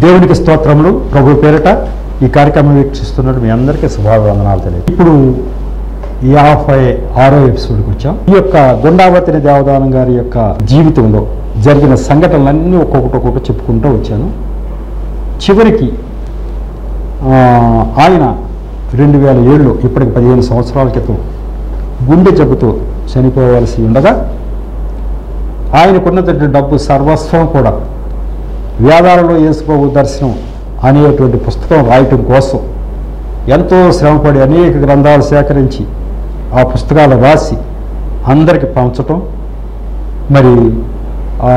దేవునికి స్తోత్రములు ప్రభు పేరిట ఈ కార్యక్రమం వీక్షిస్తున్నట్టు మీ అందరికీ శుభాభివందనాలు తెలియదు ఇప్పుడు యాభై ఆరో ఎపిసోడ్కి వచ్చాం ఈ యొక్క గుండావతిని దేవదానం గారి యొక్క జీవితంలో జరిగిన సంఘటనలన్నీ ఒక్కొక్కటి ఒక్కొక్కటి చెప్పుకుంటూ వచ్చాను చివరికి ఆ, ఆయన రెండు వేల ఏళ్ళు ఇప్పటికి పదిహేను సంవత్సరాల క్రితం గుండె జబ్బుతో చనిపోవలసి ఉండగా ఆయనకున్నటువంటి డబ్బు సర్వస్వం కూడా వేదాలలో యేసుప్రభు దర్శనం అనేటువంటి పుస్తకం రాయటం కోసం ఎంతో శ్రమపడి అనేక గ్రంథాలు సేకరించి ఆ పుస్తకాలు రాసి అందరికి పంచటం మరి ఆ,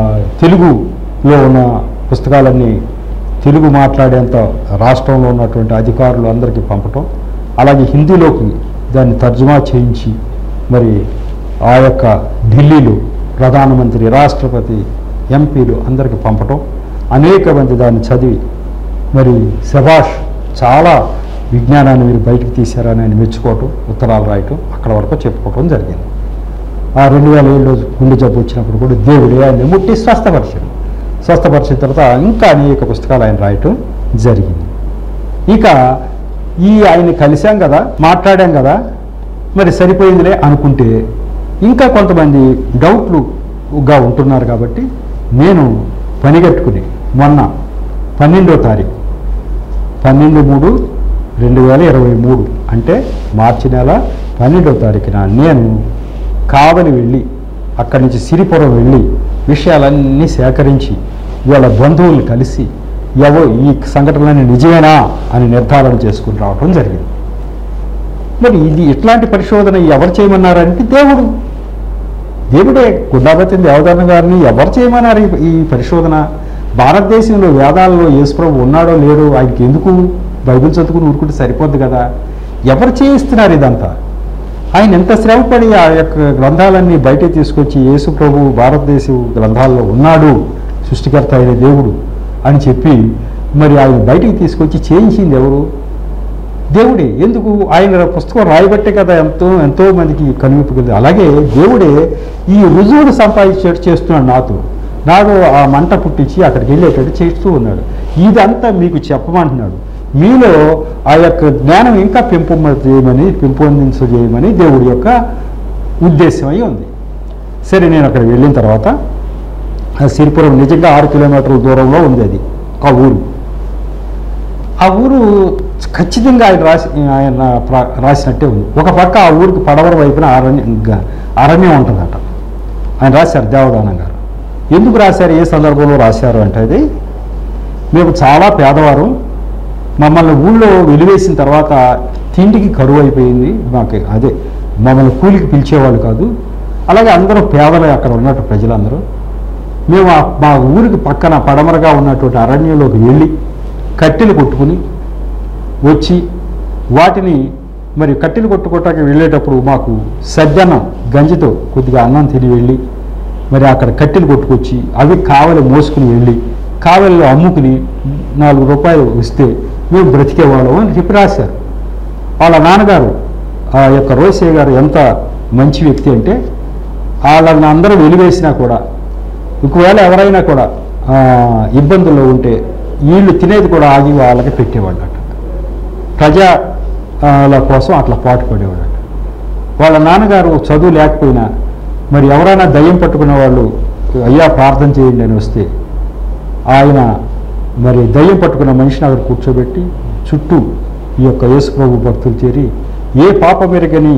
తెలుగులో ఉన్న పుస్తకాలన్నీ తెలుగు మాట్లాడేంత రాష్ట్రంలో ఉన్నటువంటి అధికారులు అందరికీ పంపటం అలాగే హిందీలోకి దాన్ని తర్జుమా చేయించి మరి ఆ యొక్క ఢిల్లీలో ప్రధానమంత్రి రాష్ట్రపతి ఎంపీలు అందరికీ పంపటం అనేక మంది దాన్ని చదివి మరి శభాష్ చాలా విజ్ఞానాన్ని మీరు బయటకు తీశారని ఆయన మెచ్చుకోవటం ఉత్తరాలు రాయటం అక్కడ వరకు చెప్పుకోవటం జరిగింది ఆ రెండు వేల ఏళ్ళు గుండె జబ్బు వచ్చినప్పుడు కూడా దేవుడే ఆయన ముట్టి స్వస్థపరిచాడు స్వస్థపరిచిన తర్వాత ఇంకా అనేక పుస్తకాలు ఆయన రాయటం జరిగింది ఇక ఈ ఆయన కలిశాం కదా మాట్లాడాం కదా మరి సరిపోయిందిలే అనుకుంటే ఇంకా కొంతమంది డౌట్లుగా ఉంటున్నారు కాబట్టి నేను పనిగట్టుకుని మొన్న పన్నెండో తారీఖు పన్నెండు మూడు రెండు వేల ఇరవై మూడు అంటే మార్చి నెల పన్నెండో తారీఖున నేను కావలి వెళ్ళి అక్కడి నుంచి సిరిపురం వెళ్ళి విషయాలన్నీ సేకరించి వీళ్ళ బంధువుల్ని కలిసి ఎవో ఈ సంఘటనలన్నీ నిజమేనా అని నిర్ధారణ చేసుకుని రావటం జరిగింది మరి ఇది ఇట్లాంటి పరిశోధన ఎవరు చేయమన్నారంటే దేవుడు దేవుడే గుండాపతి దేవదాన గారిని ఎవరు చేయమన్నారు ఈ- ఈ పరిశోధన భారతదేశంలో వేదాలలో యేసుప్రభు ఉన్నాడో లేడో ఆయనకి ఎందుకు బైబిల్ చదువుకుని ఊరుకుంటే సరిపోద్ది కదా ఎవరు చేయిస్తున్నారు ఇదంతా ఆయన ఎంత శ్రమపడి ఆ యొక్క గ్రంథాలన్నీ బయట తీసుకొచ్చి యేసు ప్రభు భారతదేశ గ్రంథాల్లో ఉన్నాడు సృష్టికర్త అయిన దేవుడు అని చెప్పి మరి ఆయన బయటికి తీసుకొచ్చి చేయించింది ఎవరు దేవుడే ఎందుకు ఆయన పుస్తకం రాయబట్టే కదా ఎంతో ఎంతో మందికి కనువిప్పు కలిగింది అలాగే దేవుడే ఈ రుజువును సంపాదించేట్టు చేస్తున్నాడు నాతో నాకు ఆ మంట పుట్టించి అక్కడికి వెళ్ళేటట్టు చేస్తూ ఉన్నాడు ఇదంతా మీకు చెప్పమంటున్నాడు మీలో ఆ యొక్క జ్ఞానం ఇంకా పెంపొంద చేయమని పెంపొందించజేయమని దేవుడి యొక్క ఉద్దేశం అయి ఉంది సరే నేను అక్కడ వెళ్ళిన తర్వాత ఆ సిరిపురం నిజంగా ఆరు కిలోమీటర్ల దూరంలో ఉంది అది ఆ ఊరు ఆ ఊరు ఖచ్చితంగా ఆయన రాసి ఆయన ప్ర- రాసినట్టే ఉంది ఒక పక్క ఆ ఊరికి పడవర వైపున అరణ్యం గ- అరణ్యం ఉంటుందట ఆయన రాశారు దేవదానం గారు ఎందుకు రాశారు ఏ సందర్భంలో రాశారు అంటే అది మేము చాలా పేదవారు మమ్మల్ని ఊళ్ళో వెలివేసిన తర్వాత తిండికి కరువు అయిపోయింది మాకు అదే మమ్మల్ని కూలికి పిలిచేవాళ్ళు కాదు అలాగే అందరూ పేదలే అక్కడ ఉన్నట్టు ప్రజలందరూ మేము ఆ- మా ఊరికి పక్కన పడమరగా ఉన్నటువంటి అరణ్యంలోకి వెళ్ళి కట్టెలు కొట్టుకుని వచ్చి వాటిని మరి కట్టెలు కొట్టుకోవటానికి వెళ్ళేటప్పుడు మాకు సద్దన్నం గంజితో కొద్దిగా అన్నం తిని వెళ్ళి మరి అక్కడ కట్టెలు కొట్టుకొచ్చి అవి కావలి మోసుకుని వెళ్ళి కావలిలో అమ్ముకుని నాలుగు రూపాయలు ఇస్తే మేము బ్రతికేవాళ్ళం అని చెప్పి రాశారు వాళ్ళ నాన్నగారు ఆ యొక్క రోసయ్య గారు ఎంత మంచి వ్యక్తి అంటే వాళ్ళని అందరూ వెలివేసినా కూడా ఒకవేళ ఎవరైనా కూడా ఆ, ఇబ్బందుల్లో ఉంటే వీళ్ళు తినేది కూడా ఆగి వాళ్ళకి పెట్టేవాళ్ళట ప్రజల కోసం అట్లా పాటు పడేవాళ్ళట వాళ్ళ నాన్నగారు చదువు లేకపోయినా మరి ఎవరైనా దయ్యం పట్టుకున్న వాళ్ళు అయ్యా ప్రార్థన చేయండి అని వస్తే ఆయన మరి దయ్యం పట్టుకున్న మనిషిని అక్కడ కూర్చోబెట్టి చుట్టూ ఈ యొక్క యేసు ప్రభు భక్తులు చేరి ఏ పాప మెరుగని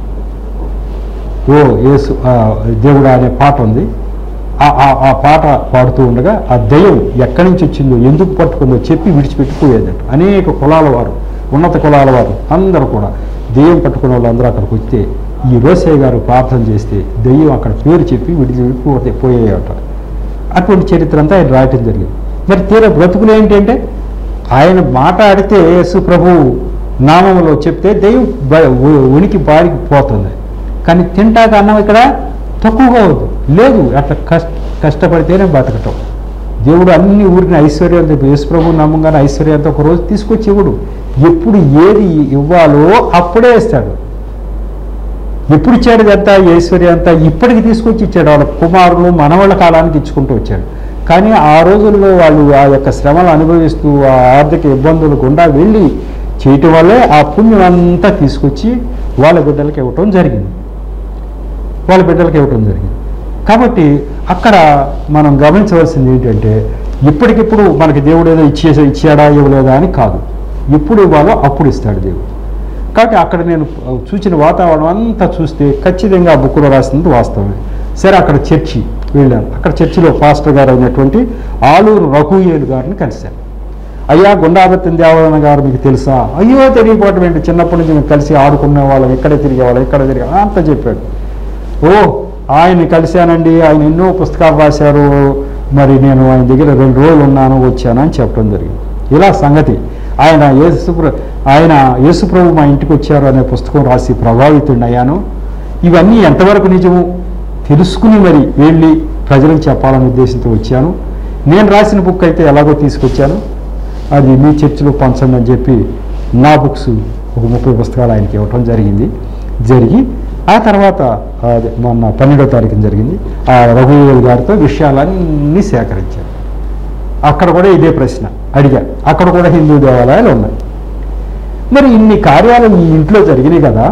ఓ యేసు ఆ, దేవుడా అనే పాట ఉంది ఆ- ఆ ఆ పాట పాడుతూ ఉండగా ఆ దయ్యం ఎక్కడి నుంచి వచ్చిందో ఎందుకు పట్టుకుందో చెప్పి విడిచిపెట్టిపోయేదట అనేక కులాల వారు ఉన్నత కులాల వారు అందరూ కూడా దెయ్యం పట్టుకున్న వాళ్ళందరూ అక్కడికి వస్తే ఈ రోసయ్య గారు ప్రార్థన చేస్తే దెయ్యం అక్కడ పేరు చెప్పి విడిచిపెట్టిపోతే పోయేయట అటువంటి చరిత్ర అంతా ఆయన రాయటం జరిగింది మరి తీర బ్రతుకులు ఏంటంటే ఆయన మాట్లాడితే యేసు ప్రభు నామంలో చెప్తే దెయ్యం బ- ఉ- ఉనికి బారికి పోతుంది కానీ తింటాక అన్నం ఇక్కడ తక్కువగా అవుతుంది లేదు అట్లా కష్ట కష్టపడితేనే బతకటం దేవుడు అన్ని ఊరిని ఐశ్వర్యంతో యేసు ప్రభు నమ్మంగానే ఐశ్వర్యంతో ఒక రోజు తీసుకొచ్చి ఇవ్వడు ఎప్పుడు ఏది ఇవ్వాలో అప్పుడే ఇస్తాడు ఎప్పుడు ఇచ్చాడు ఇదంతా ఈ ఐశ్వర్యం అంతా ఇప్పటికి తీసుకొచ్చి ఇచ్చాడు వాళ్ళ కుమారులు మనవాళ్ళ కాలానికి ఇచ్చుకుంటూ వచ్చాడు కానీ ఆ రోజుల్లో వాళ్ళు ఆ యొక్క శ్రమలు అనుభవిస్తూ ఆ ఆర్థిక ఇబ్బందులు గుండా వెళ్ళి చేయటం వల్లే ఆ పుణ్యం అంతా తీసుకొచ్చి వాళ్ళ బిడ్డలకి ఇవ్వటం జరిగింది వాళ్ళ బిడ్డలకి ఇవ్వటం జరిగింది కాబట్టి అక్కడ మనం గమనించవలసింది ఏంటంటే ఇప్పటికిప్పుడు మనకి దేవుడు ఏదో ఇచ్చేసా ఇచ్చాడా ఇవ్వలేదా అని కాదు ఎప్పుడు ఇవ్వాలో అప్పుడు ఇస్తాడు దేవుడు కాబట్టి అక్కడ నేను చూసిన వాతావరణం అంతా చూస్తే ఖచ్చితంగా ఆ బుక్లో రాసింది వాస్తవమే సరే అక్కడ చర్చి వెళ్ళాను అక్కడ చర్చిలో పాస్టర్ గారు అయినటువంటి ఆలూరు రఘుయేలు గారిని కలిశాను అయ్యా గుండాబత్తిన దేవదన గారు మీకు తెలుసా అయ్యో తెలియకపోవటం ఏంటి చిన్నప్పటి నుంచి మేము కలిసి ఆడుకునే వాళ్ళం ఇక్కడే తిరిగేవాళ్ళం ఇక్కడ తిరిగే అంత చెప్పాడు ఓ ఆయన్ని కలిశానండి ఆయన ఎన్నో పుస్తకాలు రాశారు మరి నేను ఆయన దగ్గర రెండు రోజులు ఉన్నాను వచ్చాను అని చెప్పడం జరిగింది ఇలా సంగతి ఆయన యేసుప్ర ఆయన యేసుప్రభు మా ఇంటికి వచ్చారు అనే పుస్తకం రాసి ప్రభావితుడిని అయ్యాను ఇవన్నీ ఎంతవరకు నిజము తెలుసుకుని మరి వెళ్ళి ప్రజలకు చెప్పాలనే ఉద్దేశంతో వచ్చాను నేను రాసిన బుక్ అయితే ఎలాగో తీసుకొచ్చాను అది మీ చర్చిలో పంచండి అని చెప్పి నా బుక్స్ ఒక ముప్పై పుస్తకాలు ఆయనకి ఇవ్వటం జరిగింది జరిగి ఆ తర్వాత అది మొన్న పన్నెండో తారీఖున జరిగింది ఆ రఘువేల్ గారితో విషయాలన్నీ సేకరించాను అక్కడ కూడా ఇదే ప్రశ్న అడిగా అక్కడ కూడా హిందూ దేవాలయాలు ఉన్నాయి మరి ఇన్ని కార్యాలు ఈ ఇంట్లో జరిగినాయి కదా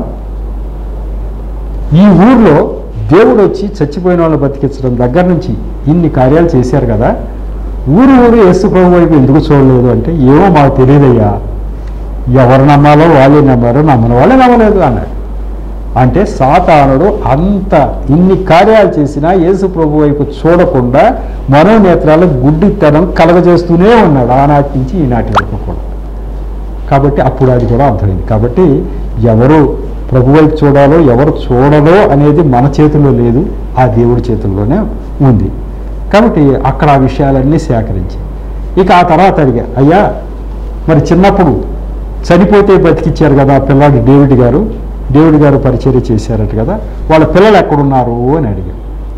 ఈ ఊర్లో దేవుడు వచ్చి చచ్చిపోయిన వాళ్ళని బతికించడం దగ్గర నుంచి ఇన్ని కార్యాలు చేశారు కదా ఊరు ఊరు యేసు ప్రభు వైపు ఎందుకు చూడలేదు అంటే ఏమో మాకు తెలియదయ్యా ఎవరు నమ్మాలో వాళ్ళే నమ్మారో నమ్మని వాళ్ళే నమ్మలేదు అన్నాడు అంటే సాతానుడు అంత ఇన్ని కార్యాలు చేసినా యేసు ప్రభు వైపు చూడకుండా మనోనేత్రాలు గుడ్డితనం కలగజేస్తూనే ఉన్నాడు ఆనాటి నుంచి ఈనాటి వరకు కూడా కాబట్టి అప్పుడు అది కూడా అర్థమైంది కాబట్టి ఎవరు ప్రభు వైపు చూడాలో ఎవరు చూడలో అనేది మన చేతిలో లేదు ఆ దేవుడి చేతుల్లోనే ఉంది కాబట్టి అక్కడ ఆ విషయాలన్నీ సేకరించి ఇక ఆ తర్వాత అడిగా అయ్యా మరి చిన్నప్పుడు చనిపోతే బతికిచ్చారు కదా ఆ పిల్లాడు డేవిడ్ గారు డేవిడ్ గారు పరిచర్య చేశారట కదా వాళ్ళ పిల్లలు ఎక్కడున్నారు అని అడిగా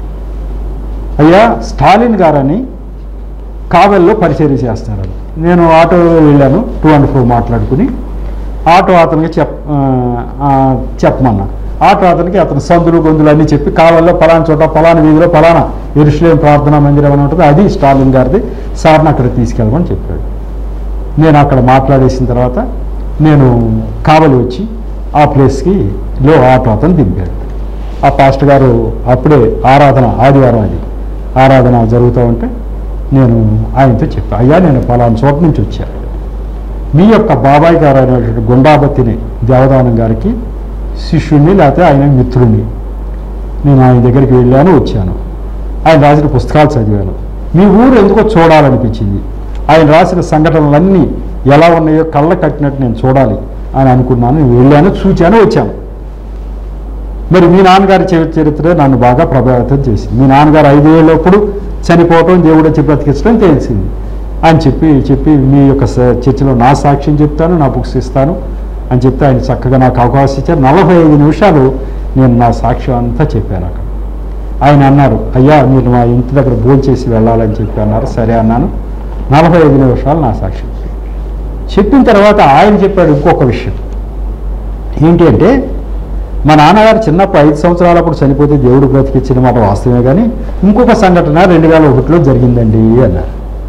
అయ్యా స్టాలిన్ గారని కావెల్లో పరిచర్య చేస్తారు నేను ఆటోలో వెళ్ళాను టూ అండ్ ఫోర్ మాట్లాడుకుని ఆటో అతనికి చెప్ ఆ, ఆ, చెప్పమన్నా ఆటో అతనికి అతను సందులు గొంతులు అన్నీ చెప్పి కావల్లో పలానా చోట పలానా వీధిలో పలానా ఎరుశ్లేం ప్రార్థనా మందిరం అని ఉంటుంది అది స్టాలిన్ గారిది సార్ని అక్కడ తీసుకెళ్ళమని చెప్పాడు నేను అక్కడ మాట్లాడేసిన తర్వాత నేను కావలి వచ్చి ఆ ప్లేస్కి లో ఆటో అతను దింపాడు ఆ పాస్టర్ గారు అప్పుడే ఆరాధన ఆదివారం అది ఆరాధన జరుగుతూ ఉంటే నేను ఆయనతో చెప్పాను అయ్యా నేను పలానా చోట నుంచి వచ్చాను మీ యొక్క బాబాయ్ గారు అయినటువంటి గుండాబత్తిని దేవదానం గారికి శిష్యుణ్ణి లేకపోతే ఆయన మిత్రుడిని నేను ఆయన దగ్గరికి వెళ్ళాను వచ్చాను ఆయన రాసిన పుస్తకాలు చదివాను మీ ఊరు ఎందుకో చూడాలనిపించింది ఆయన రాసిన సంఘటనలన్నీ ఎలా ఉన్నాయో కళ్ళ కట్టినట్టు నేను చూడాలి అని అనుకున్నాను వెళ్ళాను చూచాను వచ్చాను మరి మీ నాన్నగారి చరి- చరిత్ర నన్ను బాగా ప్రభావితం చేసింది మీ నాన్నగారు ఐదేళ్ళప్పుడు చనిపోవటం దేవుడు వచ్చి బ్రతికించడం తెలిసింది అని చెప్పి చెప్పి మీ యొక్క స- చర్చిలో నా సాక్ష్యం చెప్తాను నా బుక్స్ ఇస్తాను అని చెప్తే ఆయన చక్కగా నాకు అవకాశం ఇచ్చారు నలభై ఐదు నిమిషాలు నేను నా సాక్ష్యం అంతా చెప్పాను అక్కడ ఆయన అన్నారు అయ్యా మీరు మా ఇంటి దగ్గర భోజనం చేసి వెళ్ళాలని చెప్పి అన్నారు సరే అన్నాను నలభై ఐదు నిమిషాలు నా సాక్ష్యం చెప్పిన తర్వాత ఆయన చెప్పాడు ఇంకొక విషయం ఏంటి అంటే మా నాన్నగారు చిన్నప్పుడు ఐదు సంవత్సరాలప్పుడు చనిపోతే దేవుడు బ్రతికిచ్చిన మాట వాస్తవమే కానీ ఇంకొక సంఘటన రెండు వేల ఒకటిలో జరిగిందండి అన్నారు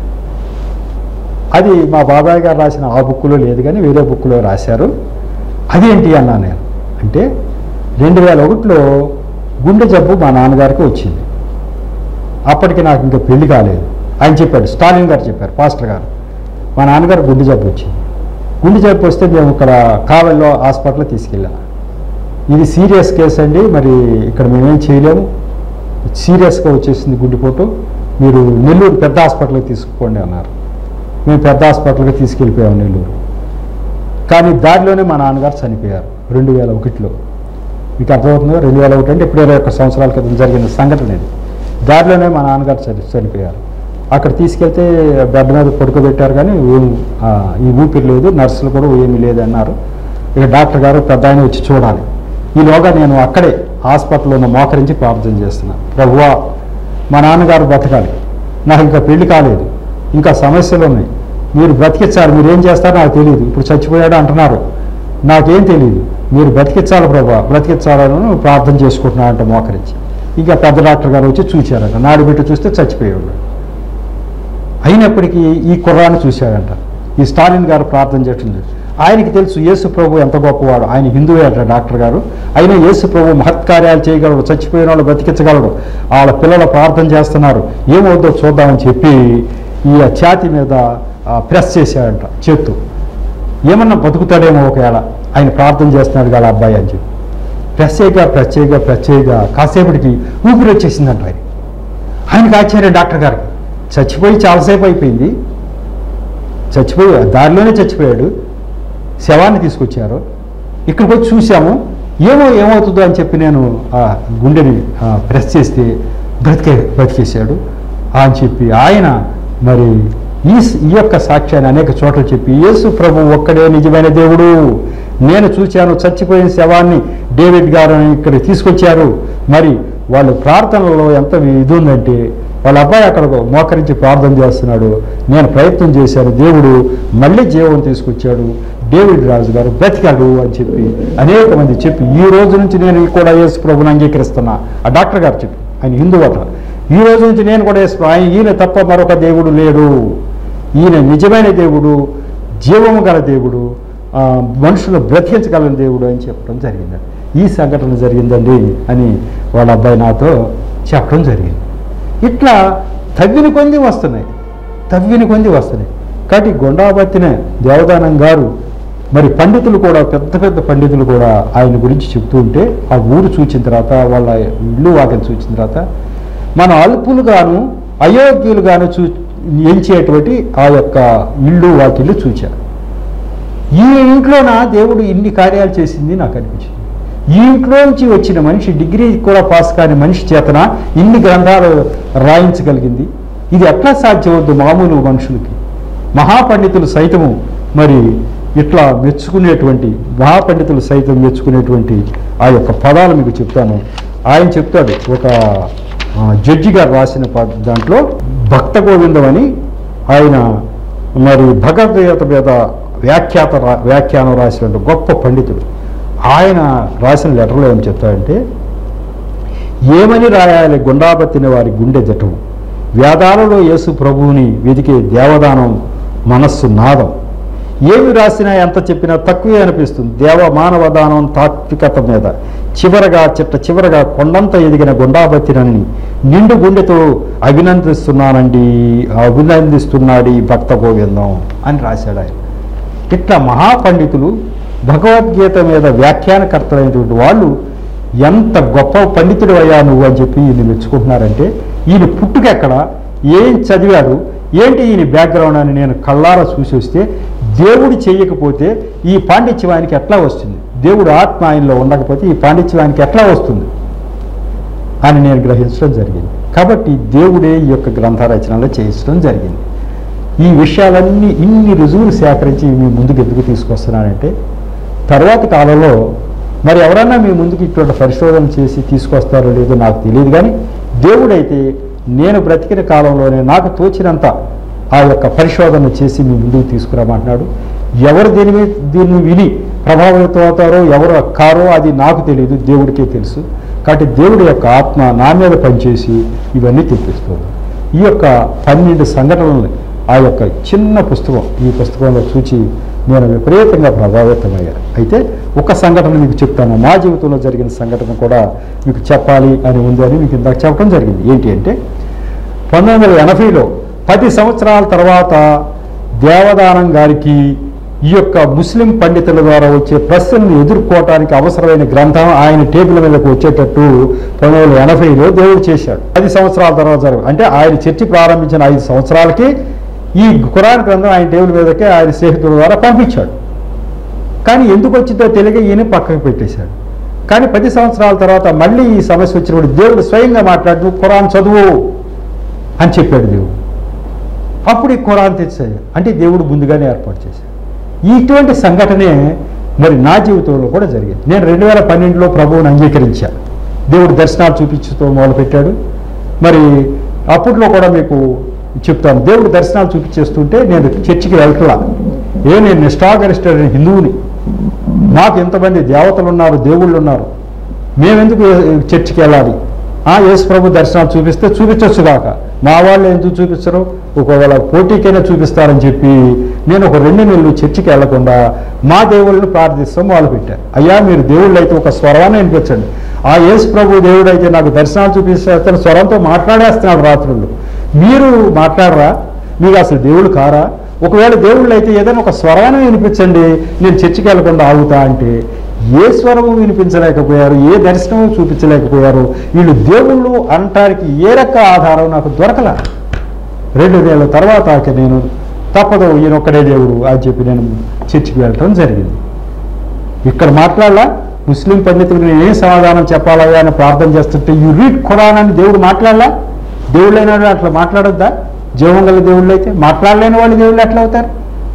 అది మా బాబాయ్ గారు రాసిన ఆ బుక్లో లేదు కానీ వేరే బుక్లో రాశారు అదేంటి అన్నా నేను అంటే రెండు వేల ఒకటిలో గుండె జబ్బు మా నాన్నగారికి వచ్చింది అప్పటికి నాకు ఇంకా పెళ్లి కాలేదు ఆయన చెప్పాడు స్టాలిన్ గారు చెప్పారు పాస్టర్ గారు మా నాన్నగారు గుండె జబ్బు వచ్చింది గుండె జబ్బు వస్తే మేము ఇక్కడ కావల్లో హాస్పిటల్ తీసుకెళ్ళాం ఇది సీరియస్ కేసు అండి మరి ఇక్కడ మేమేం చేయలేము సీరియస్గా వచ్చేసింది గుండెపోటు మీరు నెల్లూరు పెద్ద హాస్పిటల్కి తీసుకుపోండి అన్నారు మేము పెద్ద హాస్పిటల్కి తీసుకెళ్ళిపోయాం నెల్లూరు కానీ దారిలోనే మా నాన్నగారు చనిపోయారు రెండు వేల ఒకటిలో మీకు అర్థమవుతుందో రెండు వేల ఒకటి అంటే ఇప్పుడు ఇరవై ఒక్క సంవత్సరాల క్రితం జరిగిన సంఘటన ఇది దారిలోనే మా నాన్నగారు చని చనిపోయారు అక్కడ తీసుకెళ్తే బెడ్ మీద పడుకోబెట్టారు కానీ ఏం ఆ, ఈ ఊపిరి లేదు నర్సులు కూడా ఏమీ లేదు అన్నారు ఇక డాక్టర్ గారు పెద్ద ఆయన వచ్చి చూడాలి ఈలోగా నేను అక్కడే హాస్పిటల్లో ఉన్న మోకరించి ప్రార్థన చేస్తున్నాను ప్రభువా మా నాన్నగారు బతకాలి నాకు ఇంకా పెళ్లి కాలేదు ఇంకా సమస్యలు ఉన్నాయి మీరు బ్రతికించాలి మీరు ఏం చేస్తారో నాకు తెలియదు ఇప్పుడు చచ్చిపోయాడు అంటున్నారు నాకేం తెలియదు మీరు బ్రతికించాలి ప్రభా బ్రతికించాలని ప్రార్థన చేసుకుంటున్నానంట మోకరించి ఇంకా పెద్ద డాక్టర్ గారు వచ్చి చూశారట నాడు పెట్టి చూస్తే చచ్చిపోయాడు అయినప్పటికీ ఈ కుర్రాన్ని చూశాడంట ఈ స్టాలిన్ గారు ప్రార్థన చేస్తుంది ఆయనకి తెలుసు యేసు ప్రభు ఎంత గొప్పవాడు ఆయన హిందువే అంట డాక్టర్ గారు అయినా యేసు ప్రభు మహత్కార్యాలు చేయగలడు చచ్చిపోయిన వాళ్ళు బతికించగలడు వాళ్ళ పిల్లలు ప్రార్థన చేస్తున్నారు ఏమవుద్దో చూద్దామని చెప్పి ఈ ఛాతి మీద ఆ, ప్రెస్ చేశాడంట చేత్తు ఏమన్నా బతుకుతాడేమో ఒకవేళ ఆయన ప్రార్థన చేస్తున్నాడు కదా అబ్బాయి అని చెప్పి ప్రెస్ చేయగా ప్రెస్ చేయగా ప్రెస్ చేయగా కాసేపటికి ఊపిరి వచ్చేసిందంట ఆయన ఆయనకి ఆశ్చర్యం డాక్టర్ గారికి చచ్చిపోయి చాలాసేపు అయిపోయింది చచ్చిపోయి దారిలోనే చచ్చిపోయాడు శవాన్ని తీసుకొచ్చారు ఇక్కడికి వచ్చి చూసాము ఏమో ఏమవుతుందో అని చెప్పి నేను ఆ గుండెని ఆ, ప్రెస్ చేస్తే బ్రతికే బ్రతికేశాడు అని చెప్పి ఆయన మరి ఈ స- ఈ యొక్క సాక్ష్యాన్ని అనేక చోట్ల చెప్పి యేసు ప్రభు ఒక్కడే నిజమైన దేవుడు నేను చూశాను చచ్చిపోయిన శవాన్ని డేవిడ్ గారు ఇక్కడ తీసుకొచ్చారు మరి వాళ్ళు ప్రార్థనలో ఎంత ఇది ఉందంటే వాళ్ళ అబ్బాయి అక్కడ మోకరించి ప్రార్థన చేస్తున్నాడు నేను ప్రయత్నం చేశాను దేవుడు మళ్ళీ జీవం తీసుకొచ్చాడు డేవిడ్ రాజు గారు బ్రతికాడు అని చెప్పి అనేక మంది చెప్పి ఈ రోజు నుంచి నేను కూడా యేసు ప్రభుని అంగీకరిస్తున్నా ఆ డాక్టర్ గారు చెప్పి ఆయన హిందూ అట ఈ రోజు నుంచి నేను కూడా యేసు ఆయన ఈయన తప్ప మరొక దేవుడు లేడు ఈయన నిజమైన దేవుడు జీవము గల దేవుడు ఆ, మనుషులు బ్రతికించగలని దేవుడు అని చెప్పడం జరిగింది ఈ సంఘటన జరిగిందండి అని వాళ్ళ అబ్బాయి నాతో చెప్పడం జరిగింది ఇట్లా తవ్విన కొంది వస్తున్నాయి తవ్విన కొంది వస్తున్నాయి కాబట్టి గొండాబత్తిన దేవదానం గారు మరి పండితులు కూడా పెద్ద పెద్ద పండితులు కూడా ఆయన గురించి చెప్తూ ఉంటే ఆ ఊరు చూచిన తర్వాత వాళ్ళ ఇల్లు వాకిలు చూసిన తర్వాత మన అల్పులుగాను అయోగ్యులుగాను చూ ఎంచేటువంటి ఆ యొక్క ఇల్లు వాకిళ్ళు చూచారు ఈ ఇంట్లోన దేవుడు ఇన్ని కార్యాలు చేసింది నాకు అనిపించింది ఈ ఇంట్లో నుంచి వచ్చిన మనిషి డిగ్రీ కూడా పాస్ కాని మనిషి చేతన ఇన్ని గ్రంథాలు రాయించగలిగింది ఇది ఎట్లా సాధ్యవద్దు మామూలు మనుషులకి మహాపండితులు సైతము మరి ఇట్లా మెచ్చుకునేటువంటి మహాపండితులు సైతం మెచ్చుకునేటువంటి ఆ యొక్క పదాలు మీకు చెప్తాను ఆయన చెప్తాడు ఒక ఆ, జడ్జి గారు రాసిన ప- దాంట్లో భక్త గోవిందం అని ఆయన మరి భగవద్గీత మీద వ్యాఖ్యాత రా- వ్యాఖ్యానం రాసినటువంటి గొప్ప పండితుడు ఆయన రాసిన లెటర్లో ఏం చెప్తాడంటే ఏమని రాయాలి గుండాబత్తిన వారి గుండె జటము వేదాలలో యేసు ప్రభువుని వెతికే దేవదానం మనస్సు నాదం ఏమి రాసినా ఎంత చెప్పినా తక్కువే అనిపిస్తుంది దేవ మానవదానం తాత్వికత మీద చివరగా చిట్ట చివరగా కొండంత ఎదిగిన గుండాబత్తినని నిండు గుండెతో అభినందిస్తున్నానండి అభినందిస్తున్నాడు ఈ భక్త గోవిందం అని రాశాడు ఆయన ఇట్లా మహాపండితులు భగవద్గీత మీద వ్యాఖ్యానకర్తలైనటువంటి వాళ్ళు ఎంత గొప్ప పండితుడు అయ్యా నువ్వు అని చెప్పి ఈయన మెచ్చుకుంటున్నారంటే ఈయన పుట్టుకెక్కడ ఏం చదివాడు ఏంటి ఈయన బ్యాక్గ్రౌండ్ అని నేను కళ్ళారా చూసి వస్తే దేవుడు చేయకపోతే ఈ పాండిత్యం ఆయనకి ఎట్లా వస్తుంది దేవుడు ఆత్మ ఆయనలో ఉండకపోతే ఈ పాండిత్యం ఆయనకి ఎట్లా వస్తుంది అని నేను గ్రహించడం జరిగింది కాబట్టి దేవుడే ఈ యొక్క గ్రంథ రచనలో చేయించడం జరిగింది ఈ విషయాలన్నీ ఇన్ని రుజువులు సేకరించి మీ ముందుకు ఎందుకు తీసుకొస్తున్నానంటే తర్వాతి కాలంలో మరి ఎవరన్నా మీ ముందుకు ఇటువంటి పరిశోధన చేసి తీసుకొస్తారో లేదో నాకు తెలియదు కానీ దేవుడైతే నేను బ్రతికిన కాలంలోనే నాకు తోచినంత ఆ యొక్క పరిశోధన చేసి మీ ముందుకు తీసుకురామంటున్నాడు ఎవరు దీని మీద దీన్ని విని ప్రభావితం అవుతారో ఎవరు కారో అది నాకు తెలియదు దేవుడికే తెలుసు కాబట్టి దేవుడి యొక్క ఆత్మ నా మీద పనిచేసి ఇవన్నీ తెప్పిస్తుంది ఈ యొక్క పన్నెండు సంఘటనలు ఆ యొక్క చిన్న పుస్తకం ఈ పుస్తకంలో చూచి నేను విపరీతంగా ప్రభావితమయ్యాను అయితే ఒక సంఘటన మీకు చెప్తాను మా జీవితంలో జరిగిన సంఘటన కూడా మీకు చెప్పాలి అని ఉంది అని మీకు ఇందాక చెప్పడం జరిగింది ఏంటి అంటే పంతొమ్మిది వందల ఎనభైలో పది సంవత్సరాల తర్వాత దేవదానం గారికి ఈ యొక్క ముస్లిం పండితుల ద్వారా వచ్చే ప్రశ్నలను ఎదుర్కోవటానికి అవసరమైన గ్రంథం ఆయన టేబుల్ మీదకు వచ్చేటట్టు పంతొమ్మిది వందల ఎనభైలో దేవుడు చేశాడు పది సంవత్సరాల తర్వాత జరగ అంటే ఆయన చర్చి ప్రారంభించిన ఐదు సంవత్సరాలకి ఈ ఖురాన్ గ్రంథం ఆయన టేబుల్ మీదకే ఆయన స్నేహితుల ద్వారా పంపించాడు కానీ ఎందుకు వచ్చిందో తెలియక ఈయన పక్కకు పెట్టేశాడు కానీ పది సంవత్సరాల తర్వాత మళ్ళీ ఈ సమస్య వచ్చినప్పుడు దేవుడు స్వయంగా మాట్లాడు "నువ్వు ఖురాన్ చదువు అని చెప్పాడు దేవుడు అప్పుడు ఈ ఖురాన్ తెచ్చాడు అంటే దేవుడు ముందుగానే ఏర్పాటు చేశాడు ఇటువంటి సంఘటనే మరి నా జీవితంలో కూడా జరిగింది నేను రెండు వేల పన్నెండులో ప్రభువుని అంగీకరించాను దేవుడు దర్శనాలు చూపించుతూ మొదలుపెట్టాడు మరి అప్పట్లో కూడా మీకు చెప్తాను దేవుడు దర్శనాలు చూపించేస్తుంటే నేను చర్చికి వెళ్ళట్లా ఏ నేను నిష్ఠాగరిష్ఠుడైన హిందువుని నాకు ఎంతమంది దేవతలు ఉన్నారు దేవుళ్ళు ఉన్నారు మేమెందుకు చర్చికి వెళ్ళాలి ఆ యేసు ప్రభు దర్శనాలు చూపిస్తే చూపించవచ్చు కాక మా వాళ్ళు ఎందుకు చూపించరు ఒకవేళ పోటీకైనా చూపిస్తారని చెప్పి నేను ఒక రెండు నెలలు చర్చికి వెళ్లకుండా మా దేవుళ్ళని ప్రార్థిస్తాం మొదలు పెట్టారు అయ్యా మీరు దేవుళ్ళు అయితే ఒక స్వరాన్ని వినిపించండి ఆ యేసు ప్రభు దేవుడు అయితే నాకు దర్శనాలు చూపిస్తే స్వరంతో మాట్లాడేస్తున్నాడు రాత్రులు మీరు మాట్లాడరా మీకు అసలు దేవుడు కారా ఒకవేళ దేవుళ్ళు అయితే ఏదైనా ఒక స్వరాన్ని వినిపించండి నేను చర్చికి వెళ్లకుండా ఆగుతా అంటే ఏ స్వరము వినిపించలేకపోయారు ఏ దర్శనము చూపించలేకపోయారు వీళ్ళు దేవుళ్ళు అనటానికి ఏ రక ఆధారం నాకు దొరకల రెండు నెలల తర్వాత ఇక నేను తప్పదు ఈయన ఒక్కడే దేవుడు అని చెప్పి నేను చర్చికి వెళ్ళటం జరిగింది ఇక్కడ మాట్లాడలా ముస్లిం పండితులకు నేను ఏం సమాధానం చెప్పాలా అని ప్రార్థన చేస్తుంటే యు రీడ్ ఖురాన్ అని దేవుడు మాట్లాడలా దేవుళ్ళైన వాళ్ళు అట్లా మాట్లాడొద్దా జీవం గల దేవుళ్ళు అయితే మాట్లాడలేని వాళ్ళు దేవుళ్ళు ఎట్లా అవుతారు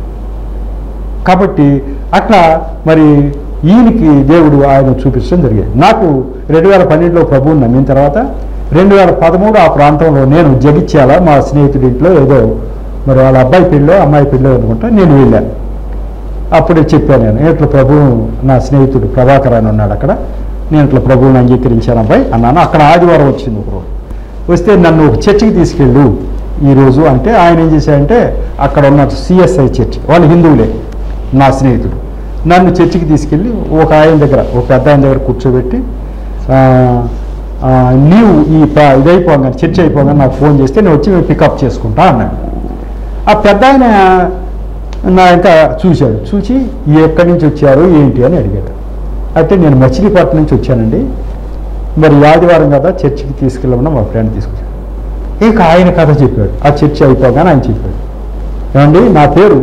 కాబట్టి అట్లా మరి ఈయనకి దేవుడు ఆయన చూపించడం జరిగింది నాకు రెండు వేల పన్నెండులో ప్రభువుని నమ్మిన తర్వాత రెండు వేల పదమూడు ఆ ప్రాంతంలో నేను జగిత్యాల మా స్నేహితుడి ఇంట్లో ఏదో మరి వాళ్ళ అబ్బాయి పెళ్ళో అమ్మాయి పెళ్ళో అనుకుంటా నేను వెళ్ళాను అప్పుడే చెప్పాను నేను ఇట్లా ప్రభు నా స్నేహితుడు ప్రభాకర్ అని ఉన్నాడు అక్కడ నేను ఇట్లా ప్రభువుని అంగీకరించాను అబ్బాయి అన్నాను అక్కడ ఆదివారం వచ్చింది ఒకరోజు వస్తే నన్ను ఒక చర్చికి తీసుకెళ్ళు ఈరోజు అంటే ఆయన ఏం చేశాడంటే అక్కడ ఉన్న సిఎస్ఐ చర్చ్ వాళ్ళు హిందువులే నా స్నేహితుడు నన్ను చర్చికి తీసుకెళ్ళి ఒక ఆయన దగ్గర ఒక పెద్ద ఆయన దగ్గర కూర్చోబెట్టి ఆ, ఆ, నీవు ఈ ప- ఇది అయిపోగానే చర్చ్ అయిపోగానే నాకు ఫోన్ చేస్తే నేను వచ్చి పికప్ చేసుకుంటా అన్నాడు ఆ పెద్ద ఆయన నా ఇంకా చూశాడు చూసి ఎక్కడి నుంచి వచ్చారు ఏంటి అని అడిగాడు అయితే నేను మచిలీపట్నం నుంచి వచ్చానండి మరి ఆదివారం కదా చర్చికి తీసుకెళ్ళమని మా ఫ్రెండ్ తీసుకొచ్చాడు ఇక ఆయన కథ చెప్పాడు ఆ చర్చి అయిపోగానే ఆయన చెప్పాడు ఏమండి నా పేరు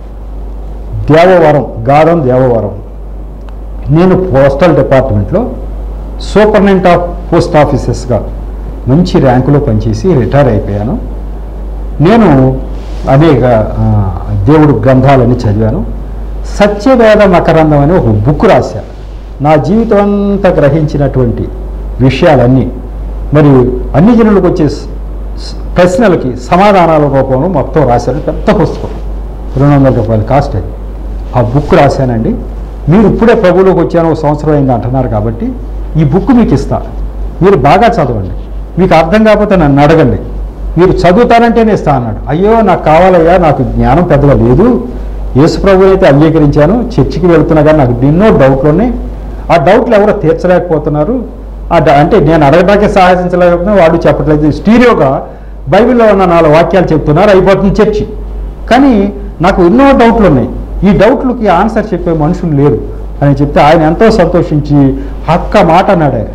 దేవవరం గారం దేవవరం నేను పోస్టల్ డిపార్ట్మెంట్లో సూపర్నెంట్ ఆఫ్ పోస్ట్ ఆఫీసెస్గా మంచి ర్యాంకులో పనిచేసి రిటైర్ అయిపోయాను నేను అనేక ఆ, దేవుడు గ్రంథాలని చదివాను సత్యవేద మకరందం అని ఒక బుక్ రాశా నా జీవితం అంతా గ్రహించినటువంటి విషయాలన్నీ మరి అన్ని జనులకు వచ్చే స- స- ప్రశ్నలకి సమాధానాల రూపంలో మొత్తం రాశాను పెద్ద పుస్తకం రెండు వందల రూపాయల కాస్ట్ అది ఆ బుక్ రాశానండి మీరు ఇప్పుడే ప్రభువులోకి వచ్చాను ఒక సంవత్సరం అయింది అంటున్నారు కాబట్టి ఈ బుక్ మీకు ఇస్తా మీరు బాగా చదవండి మీకు అర్థం కాకపోతే నన్ను అడగండి మీరు చదువుతానంటేనే ఇస్తా అన్నాడు అయ్యో నాకు కావాలయ్యా నాకు జ్ఞానం పెద్దగా లేదు యేసు ప్రభు అయితే అంగీకరించాను చర్చికి వెళ్తున్నా కానీ నాకు ఎన్నో డౌట్లు ఉన్నాయి ఆ డౌట్లు ఎవరో తీర్చలేకపోతున్నారు ఆ డ- అంటే నేను అడగడానికే సాహసించలేకపోతున్నా వాడు చెప్పట్లేదు స్టీరియోగా బైబిల్లో ఉన్న నాలుగు వాక్యాలు చెప్తున్నారు అయిపోతుంది చర్చి కానీ నాకు ఎన్నో డౌట్లు ఉన్నాయి ఈ డౌట్లకి ఆన్సర్ చెప్పే మనుషులు లేరు అని చెప్తే ఆయన ఎంతో సంతోషించి హక్క మాట అన్నాడు ఆయన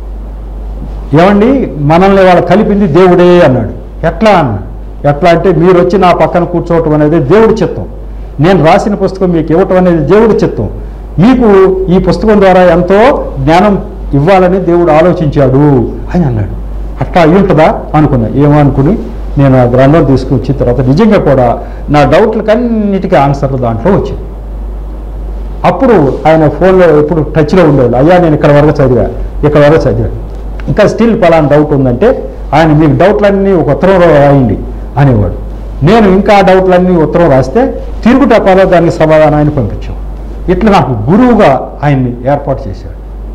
ఏమండి మనల్ని వాళ్ళు కలిపింది దేవుడే అన్నాడు ఎట్లా అన్నాడు ఎట్లా అంటే మీరు వచ్చి నా పక్కన కూర్చోవటం అనేది దేవుడి చిత్తం నేను రాసిన పుస్తకం మీకు ఇవ్వటం అనేది దేవుడి చిత్తం మీకు ఈ పుస్తకం ద్వారా ఎంతో జ్ఞానం ఇవ్వాలని దేవుడు ఆలోచించాడు అని అన్నాడు అట్లా అయి ఉంటుందా అనుకున్నా ఏమో అనుకుని నేను ఆ గ్రంథం తీసుకుని వచ్చిన తర్వాత నిజంగా కూడా నా డౌట్లకన్నిటికీ ఆన్సర్లు దాంట్లో వచ్చింది అప్పుడు ఆయన ఫోన్లో ఎప్పుడు టచ్లో ఉండేవాళ్ళు అయ్యా నేను ఇక్కడ వరకు చదివా ఇక్కడ వరకు చదివా ఇంకా స్టిల్ పలానా డౌట్ ఉందంటే ఆయన మీకు డౌట్లన్నీ ఒక ఉత్తరంలో రాయండి అనేవాడు నేను ఇంకా ఆ డౌట్లన్నీ ఉత్తరం రాస్తే తిరుగు టపాలో దానికి సమాధానాన్ని పంపించాం ఇట్లా నాకు గురువుగా ఆయన్ని ఏర్పాటు చేశాడు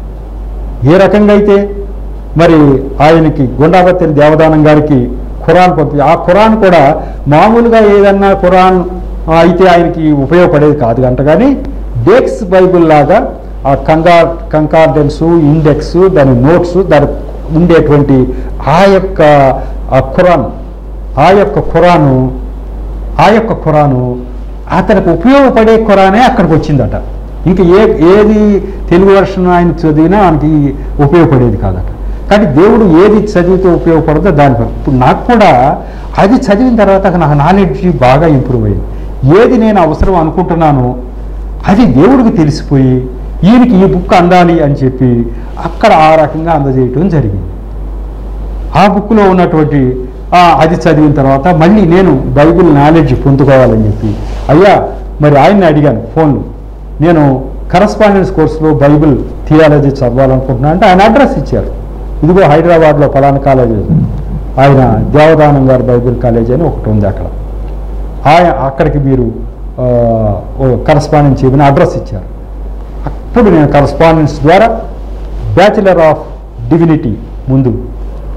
ఏ రకంగా అయితే మరి ఆయనకి గుండాపత్తిని దేవదానం గారికి ఖురాన్ పంపి ఆ ఖురాన్ కూడా మామూలుగా ఏదన్నా ఖురాన్ ఆ, అయితే ఆయనకి ఉపయోగపడేది కాదు అంట కానీ డేక్స్ బైబిల్ లాగా ఆ కంగా కంకార్డెన్స్ ఇండెక్స్ దాని నోట్స్ దాని ఉండేటువంటి ఆ యొక్క ఆ ఖురాన్ ఆ యొక్క ఖురాను ఆ యొక్క ఖురాను అతనికి ఉపయోగపడే ఖురానే అక్కడికి వచ్చిందట ఇంకా ఏ ఏది తెలుగు వర్షన్ ఆయన చదివినా ఆయనకి ఉపయోగపడేది కాదట కానీ దేవుడు ఏది చదివితే ఉపయోగపడదో దాని పై- ఇప్పుడు నాకు కూడా అది చదివిన తర్వాత నాకు నాలెడ్జ్ బాగా ఇంప్రూవ్ అయింది ఏది నేను అవసరం అనుకుంటున్నానో అది దేవుడికి తెలిసిపోయి ఈయనకి ఈ బుక్ అందాలి అని చెప్పి అక్కడ ఆ రకంగా అందజేయటం జరిగింది ఆ బుక్లో ఉన్నటువంటి ఆ, అది చదివిన తర్వాత మళ్ళీ నేను బైబిల్ నాలెడ్జ్ పొందుకోవాలని చెప్పి అయ్యా మరి ఆయన్ని అడిగాను ఫోన్లో నేను కరస్పాండెన్స్ కోర్సులో బైబిల్ థియాలజీ చదవాలనుకుంటున్నా అంటే ఆయన అడ్రస్ ఇచ్చారు ఇదిగో హైదరాబాద్లో ఫలానా కాలేజీ ఆయన దేవదానం గారు బైబిల్ కాలేజీ అని ఒకటి ఉంది అక్కడ ఆయన అక్కడికి మీరు కరస్పాండెన్స్ చెప్పిన అడ్రస్ ఇచ్చారు అప్పుడు నేను కరస్పాండెన్స్ ద్వారా బ్యాచిలర్ ఆఫ్ డివినిటీ ముందు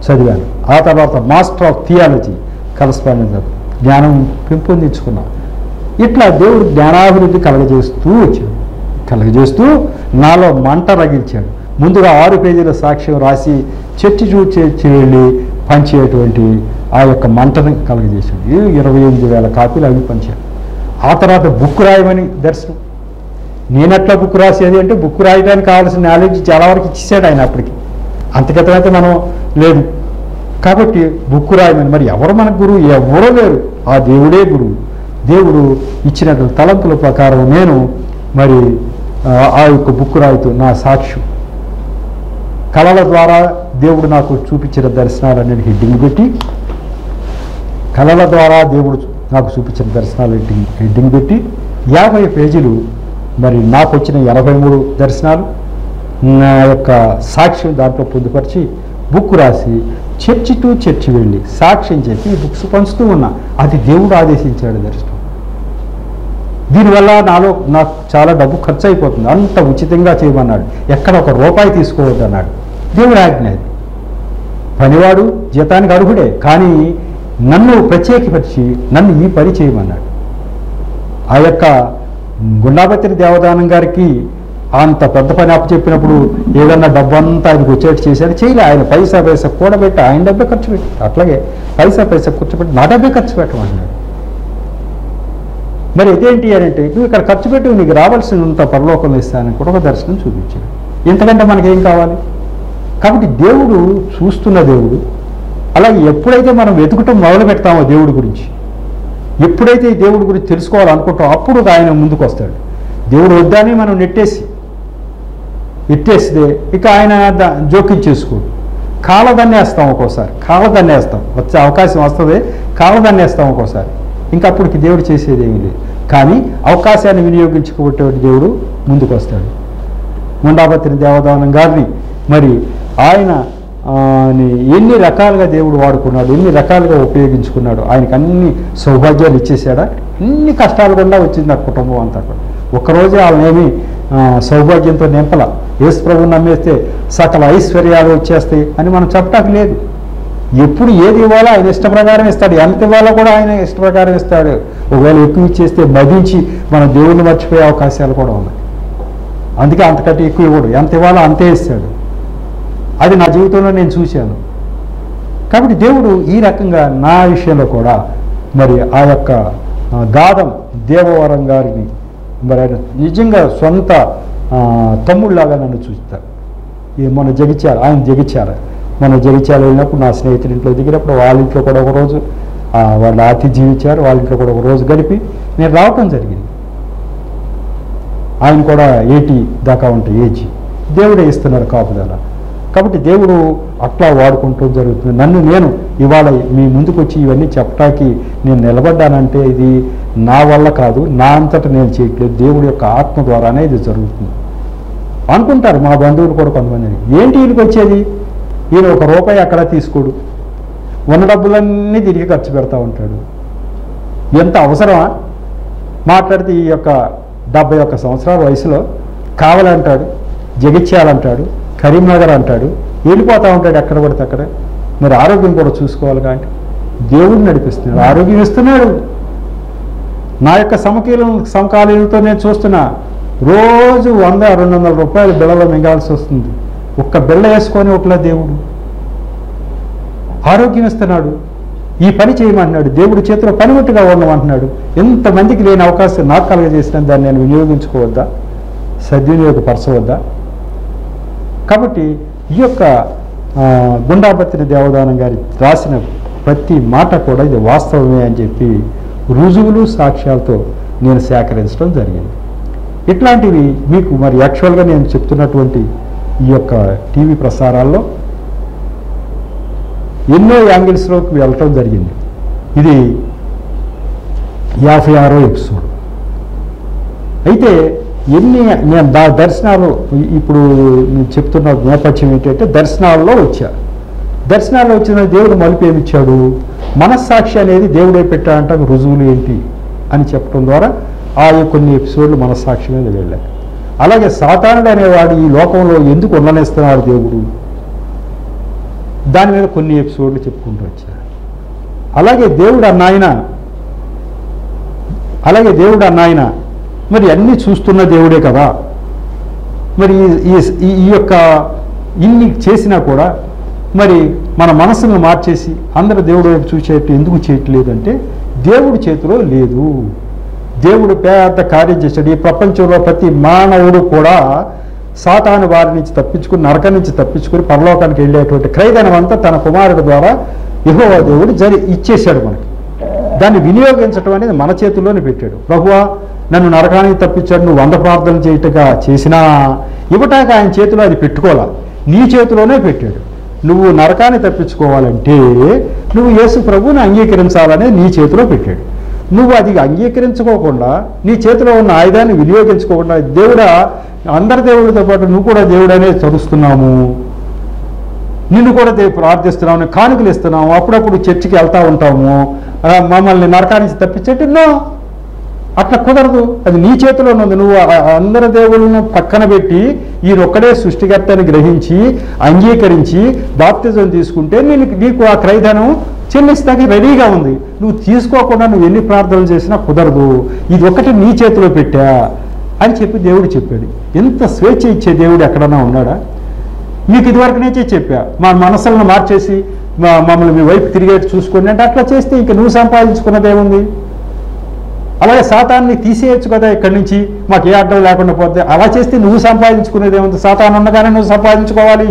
చదివాను ఆ తర్వాత మాస్టర్ ఆఫ్ థియాలజీ కరస్పాండెంట్ జ్ఞానం పెంపొందించుకున్నాను ఇట్లా దేవుడు జ్ఞానాభివృద్ధి కలగజేస్తూ వచ్చాడు కలగజేస్తూ నాలో మంట రగిల్చాడు ముందుగా ఆరు పేజీల సాక్ష్యం రాసి చర్చి చూచి వెళ్ళి పంచేటువంటి ఆ యొక్క మంటను కలగజేశాడు ఈ ఇరవై ఎనిమిది వేల కాపీలు అవి పంచాడు ఆ తర్వాత బుక్ రాయమని దర్శనం నేనెట్లా బుక్ రాసేది అంటే బుక్ రాయడానికి కావాల్సిన నాలెడ్జ్ చాలా వరకు ఇచ్చేసాడు ఆయన అప్పటికి అంతకితమైతే మనం లేదు కాబట్టి బుక్ రాయమని మరి ఎవరు మన గురువు ఎవరో లేరు ఆ దేవుడే గురువు దేవుడు ఇచ్చినటువంటి తలంపుల ప్రకారం నేను మరి ఆ, ఆ యొక్క బుక్ రాయితూ నా సాక్ష్యం కళల ద్వారా దేవుడు నాకు చూపించిన దర్శనాలన్నీ హెడ్డింగ్ పెట్టి కళల ద్వారా దేవుడు నాకు చూపించిన దర్శనాలు హెడ్డింగ్ హెడ్డింగ్ పెట్టి యాభై పేజీలు మరి నాకు వచ్చిన ఎనభై మూడు దర్శనాలు నా యొక్క సాక్ష్యం దాంట్లో పొందుపరిచి బుక్ రాసి చర్చి టు చర్చి వెళ్ళి సాక్ష్యం చెప్పి ఈ బుక్స్ పంచుతూ ఉన్నా అది దేవుడు ఆదేశించాడు దర్శనం దీనివల్ల నాలో నాకు చాలా డబ్బు ఖర్చు అయిపోతుంది అంత ఉచితంగా చేయమన్నాడు ఎక్కడ ఒక రూపాయి తీసుకోవద్దు అన్నాడు దేవుడు ఆజ్ఞ అది పనివాడు జీతానికి అర్హుడే కానీ నన్ను ప్రత్యేకపరిచి నన్ను ఈ పని చేయమన్నాడు ఆ యొక్క గుండాపత్రి దేవదానం గారికి అంత పెద్ద పని అప్పచెప్పినప్పుడు ఏదన్నా డబ్బు అంతా ఆయనకు వచ్చేట్టు చేశాడు చేయలే ఆయన పైసా పైసా కూడబెట్టి ఆయన డబ్బే ఖర్చు పెట్టి అట్లాగే పైసా పైసా కూర్చోబెట్టి నా డబ్బే ఖర్చు పెట్టమన్నాడు మరి ఇదేంటి అని అంటే నువ్వు ఇక్కడ ఖర్చు పెట్టి నీకు రావాల్సినంత పరలోకంలో ఇస్తానని కూడా ఒక దర్శనం చూపించాడు ఇంతకంటే మనకేం కావాలి కాబట్టి దేవుడు చూస్తున్న దేవుడు అలాగే ఎప్పుడైతే మనం వెతుకటం మొదలు పెడతామో దేవుడి గురించి ఎప్పుడైతే ఈ దేవుడి గురించి తెలుసుకోవాలనుకుంటామో అప్పుడు ఆయన ముందుకు వస్తాడు దేవుడు వద్దని మనం నెట్టేసి ఎట్టేస్తే ఇక ఆయన దా- జోక్యం చేసుకోడు కాలదన్నేస్తాం ఒక్కోసారి కాలదన్నేస్తాం వచ్చే అవకాశం వస్తుంది కాలదన్నేస్తాం ఒక్కోసారి ఇంకా అప్పటికి దేవుడు చేసేది ఏమీ లేదు కానీ అవకాశాన్ని వినియోగించుకోబట్టే దేవుడు ముందుకు వస్తాడు ముండాపత్రి దేవదానం గారిని మరి ఆయన ఆ, ని ఎన్ని రకాలుగా దేవుడు వాడుకున్నాడు ఎన్ని రకాలుగా ఉపయోగించుకున్నాడు ఆయనకి అన్ని సౌభాగ్యాలు ఇచ్చేసాడా అన్ని కష్టాలు గుండా వచ్చింది ఆ కుటుంబం అంతా కూడా ఒక్కరోజే వాళ్ళనేమి ఆ, సౌభాగ్యంతో నింపల యేసు ప్రభువు నమ్మేస్తే సకల ఐశ్వర్యాలు వచ్చేస్తాయి అని మనం చెప్పటానికి లేదు ఎప్పుడు ఏది ఇవ్వాలో ఆయన ఇష్ట ప్రకారం ఇస్తాడు ఎంత ఇవ్వాలో కూడా ఆయన ఇష్ట ప్రకారం ఇస్తాడు ఒకవేళ ఎక్కువ ఇచ్చేస్తే మదించి మన దేవుడిని మర్చిపోయే అవకాశాలు కూడా ఉన్నాయి అందుకే అంతకంటే ఎక్కువ ఇవ్వడు ఎంత ఇవ్వాలో అంతే ఇస్తాడు అది నా జీవితంలో నేను చూశాను కాబట్టి దేవుడు ఈ రకంగా నా విషయంలో కూడా మరి ఆ యొక్క ఆ, గాదం దేవవరం గారిని మరి ఆయన నిజంగా సొంత ఆ, తమ్ముళ్ళలాగా నన్ను చూస్తారు ఈ మన జగిత్యాల ఆయన జగిత్యాల మన జగిత్యాల వెళ్ళినప్పుడు నా స్నేహితుడి ఇంట్లో దిగినప్పుడు వాళ్ళ ఇంట్లో కూడా ఒక రోజు ఆ, వాళ్ళ ఆతిథ్యం ఇచ్చారు వాళ్ళ ఇంట్లో కూడా ఒక రోజు గడిపి నేను రావటం జరిగింది ఆయన కూడా ఎయిటీ దాకా ఉంటాయి ఏజ్ దేవుడే ఇస్తున్నారు కాపుదల కాబట్టి దేవుడు అట్లా వాడుకుంటూ జరుగుతుంది నన్ను నేను ఇవాళ మీ ముందుకు వచ్చి ఇవన్నీ చెప్పటానికి నేను నిలబడ్డానంటే ఇది నా వల్ల కాదు నా అంతటా నేను చేయట్లేదు దేవుడి యొక్క ఆత్మ ద్వారానే ఇది జరుగుతుంది అనుకుంటారు మా బంధువులు కూడా కొంతమంది ఏంటి వీళ్ళకి వచ్చేది ఈయన ఒక రూపాయి అక్కడ తీసుకోడు ఉన్న డబ్బులన్నీ తిరిగి ఖర్చు పెడతా ఉంటాడు ఎంత అవసరమా మాట్లాడితే ఈ యొక్క డెబ్బై ఒక్క సంవత్సరాల వయసులో కావాలంటాడు జగిత్యాలంటాడు కరీంనగర్ అంటాడు వెళ్ళిపోతూ ఉంటాడు ఎక్కడ పడితే అక్కడ మరి ఆరోగ్యం కూడా చూసుకోవాలి కాబట్టి దేవుడు నడిపిస్తున్నాడు ఆరోగ్యం ఇస్తున్నాడు నా యొక్క సమకీలం సమకాలీనతో నేను చూస్తున్నా రోజు వంద రెండు వందల రూపాయలు బిళ్ళలో మింగాల్సి వస్తుంది ఒక్క బిళ్ళ వేసుకొని ఒకలా దేవుడు ఆరోగ్యం ఇస్తున్నాడు ఈ పని చేయమంటున్నాడు దేవుడి చేతిలో పనిముట్టుగా ఉండమంటున్నాడు ఎంతమందికి లేని అవకాశం నాకు కలగజేసిన దాన్ని నేను వినియోగించుకోవద్దా సద్వినియోగపరచవద్దా కాబట్టి ఈ యొక్క ఆ, గుండాపత్రి దేవదానం గారి రాసిన ప్రతి మాట కూడా ఇది వాస్తవమే అని చెప్పి రుజువులు సాక్ష్యాలతో నేను సేకరించడం జరిగింది ఇట్లాంటివి మీకు మరి యాక్చువల్గా నేను చెప్తున్నటువంటి ఈ యొక్క టీవీ ప్రసారాల్లో ఎన్నో యాంగిల్స్లోకి వెళ్ళటం జరిగింది ఇది యాభై ఆరో ఎపిసోడ్ అయితే ఎన్ని నేను దా దర్శనాలు ఇ- ఇప్పుడు నేను చెప్తున్న నేపథ్యం ఏంటంటే దర్శనాల్లో వచ్చా దర్శనాల్లో వచ్చిన దేవుడు మలుపు ఏమి ఇచ్చాడు మనస్సాక్షి అనేది దేవుడే పెట్టాడంట రుజువులు ఏంటి అని చెప్పడం ద్వారా ఆ యొక్క కొన్ని ఎపిసోడ్లు మనస్సాక్షి మీద వెళ్ళాయి అలాగే సాతానుడు అనేవాడు ఈ లోకంలో ఎందుకు ఉండనిస్తున్నాడు దేవుడు దాని మీద కొన్ని ఎపిసోడ్లు చెప్పుకుంటూ వచ్చారు అలాగే దేవుడు అన్నాయన అలాగే దేవుడు అన్నాయన మరి అన్నీ చూస్తున్న దేవుడే కదా మరి ఈ- ఈ- ఈ- ఈ యొక్క ఇన్ని చేసినా కూడా మరి మన మనసును మార్చేసి అందరు దేవుడు వైపు చూసేట్టు ఎందుకు చేయట్లేదు అంటే దేవుడి చేతిలో లేదు దేవుడు పెద్ద కార్యం చేశాడు ఈ ప్రపంచంలో ప్రతి మానవుడు కూడా సాతాను వారి నుంచి తప్పించుకుని నరకం నుంచి తప్పించుకుని పరలోకానికి వెళ్ళేటువంటి క్రైదనం అంతా తన కుమారుడు ద్వారా యెహోవా దేవుడు జరి ఇచ్చేశాడు మనకి దాన్ని వినియోగించడం అనేది మన చేతుల్లోనే పెట్టాడు ప్రభువా నన్ను నరకానికి తప్పించాడు నువ్వు వంద ప్రార్థనలు చేయటగా చేసినా ఇవ్వటాక ఆయన చేతిలో అది పెట్టుకోవాలా నీ చేతిలోనే పెట్టాడు నువ్వు నరకాన్ని తప్పించుకోవాలంటే నువ్వు యేసు ప్రభువుని అంగీకరించాలనే నీ చేతిలో పెట్టాడు నువ్వు అది అంగీకరించుకోకుండా నీ చేతిలో ఉన్న ఆయుధాన్ని వినియోగించుకోకుండా దేవుడా అందరి దేవుడితో పాటు నువ్వు కూడా దేవుడనే చదువుతున్నాము నిన్ను కూడా దే ప్రార్థిస్తున్నాము కానుకలు ఇస్తున్నాము అప్పుడప్పుడు చర్చికి వెళ్తా ఉంటాము ఆ, మమ్మల్ని నరకానికి తప్పించేట్టు నో అట్లా కుదరదు అది నీ చేతిలో ఉంది నువ్వు ఆ- ఆ అందరి దేవుళ్ళను పక్కన పెట్టి ఈయన ఒక్కడే సృష్టికర్తని గ్రహించి అంగీకరించి బాప్తిజం తీసుకుంటే నేను నీకు ఆ క్రైదనం చెల్లిస్తాకి రెడీగా ఉంది నువ్వు తీసుకోకుండా నువ్వు ఎన్ని ప్రార్థనలు చేసినా కుదరదు ఇది ఒకటి నీ చేతిలో పెట్టా అని చెప్పి దేవుడు చెప్పాడు ఎంత స్వేచ్ఛ ఇచ్చే దేవుడు ఎక్కడన్నా ఉన్నాడా మీకు ఇదివరకు నుంచే చెప్పా మా మనసులను మార్చేసి మా మమ్మల్ని మీ వైపు తిరిగేట్టు చూసుకోండి అంటే అట్లా చేస్తే ఇంక నువ్వు సంపాదించుకున్నదేముంది అలాగే సాతాన్ని తీసేయచ్చు కదా ఇక్కడి నుంచి మాకు ఏ అడ్డం లేకుండా పోతే అలా చేస్తే నువ్వు సంపాదించుకునేది ఏముంది సాతాను ఉండగానే నువ్వు సంపాదించుకోవాలి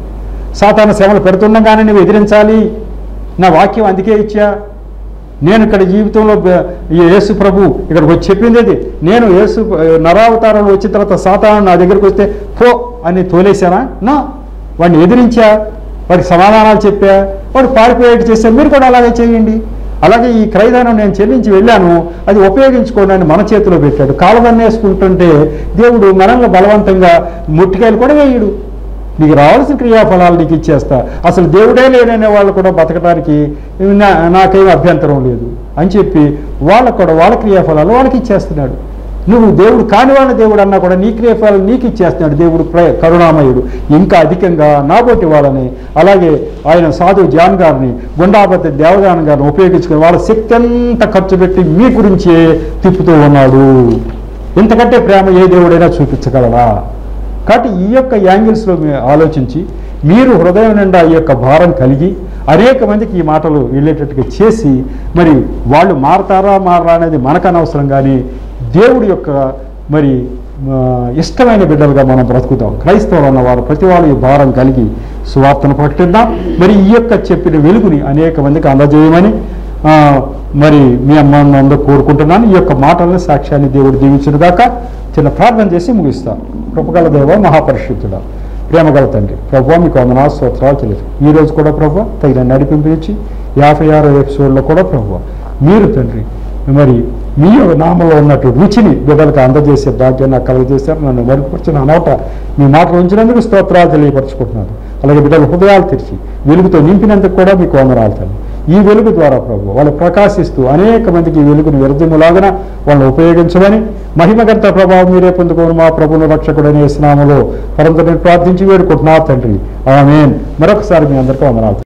సాతాను శ్రమలు పెడుతుండగానే నువ్వు ఎదిరించాలి నా వాక్యం అందుకే ఇచ్చా నేను ఇక్కడ జీవితంలో బ- ఈ యేసు ప్రభు ఇక్కడికి వచ్చి చెప్పింది అది నేను యేసు నరావతారంలో వచ్చిన తర్వాత సాతాను నా దగ్గరికి వస్తే పో అని తోలేశానా నా వాడిని ఎదిరించా వాడికి సమాధానాలు చెప్పా వాడు పారిపోయేట్టు చేశా మీరు కూడా అలాగే చేయండి అలాగే ఈ క్రైదానం నేను చెల్లించి వెళ్ళాను అది ఉపయోగించుకోవడానికి మన చేతిలో పెట్టాడు కాలువన్నేసుకుంటుంటే దేవుడు మనల్ని బలవంతంగా ముట్టికాయలు కూడా వేయడు నీకు రావాల్సిన క్రియాఫలాలు నీకు ఇచ్చేస్తా అసలు దేవుడే లేననే వాళ్ళు కూడా బతకడానికి నా- నాకేం అభ్యంతరం లేదు అని చెప్పి వాళ్ళకు కూడా వాళ్ళ క్రియాఫలాలు వాళ్ళకి ఇచ్చేస్తున్నాడు నువ్వు దేవుడు కాని వాళ్ళ దేవుడు అన్నా కూడా నీ క్రియాఫలాలు నీకు ఇచ్చేస్తున్నాడు దేవుడు ప్ర- కరుణామయుడు ఇంకా అధికంగా నాబోటి వాళ్ళని అలాగే ఆయన సాధు జాన్ గారిని గుండాపతి దేవదాన్ గారిని ఉపయోగించుకుని వాళ్ళ శక్తి అంతా ఖర్చు పెట్టి మీ గురించే తిప్పుతూ ఉన్నాడు ఇంతకంటే ప్రేమ ఏ దేవుడైనా చూపించగలరా కాబట్టి ఈ యొక్క యాంగిల్స్లో మీరు ఆలోచించి మీరు హృదయం నిండా ఈ యొక్క భారం కలిగి అనేక మందికి ఈ మాటలు వెళ్ళేటట్టుగా చేసి మరి వాళ్ళు మారతారా మారరా అనేది మనకు అనవసరం కానీ దేవుడి యొక్క మరి ఆ, ఇష్టమైన బిడ్డలుగా మనం బ్రతుకుతాం క్రైస్తవులు అన్నవారు ప్రతి వాళ్ళు ఈ భారం కలిగి సువార్తను ప్రకటిద్దాం మరి ఈ యొక్క చెప్పిన వెలుగుని అనేక మందికి అందజేయమని ఆ, మరి మీ అమ్మ అందరూ కోరుకుంటున్నాను ఈ యొక్క మాటలను సాక్ష్యాన్ని దేవుడు దీవించును గాక చిన్న ప్రార్థన చేసి ముగిస్తాను కృపగల దేవ మహాపరిశుద్ధుడ ప్రేమగల తండ్రి ప్రభు మీకు వందనా స్తోత్రాలు తెలుసు ఈ రోజు కూడా ప్రభు తగిన నడిపింపు ఇచ్చి యాభై ఆరో ఎపిసోడ్లో కూడా ప్రభు మీరు తండ్రి మరి మీ యొక్క నామంలో ఉన్నట్టు రుచిని బిడ్డలకు అందజేసే భాగ్యం నాకు కలుగజేశారు నన్ను మరుగుపరిచిన నోట మీ మాటలు ఉంచినందుకు స్తోత్రాలు తెలియపరచుకుంటున్నాను అలాగే బిడ్డల హృదయాలు తెరిచి వెలుగుతో నింపినందుకు కూడా మీకు వందనాలు తండ్రి ఈ వెలుగు ద్వారా ప్రభు వాళ్ళు ప్రకాశిస్తూ అనేక మందికి ఈ వెలుగును వ్యర్థములాగన వాళ్ళని ఉపయోగించమని మహిమగంత ప్రభావం మీరే పొందుకోని మా ప్రభుని రక్షకుడనే స్నామలో పరంతని ప్రార్థించి వేడుకుంటున్నా తండ్రి ఆమెన్ మరొకసారి మీ అందరికీ వందనాలు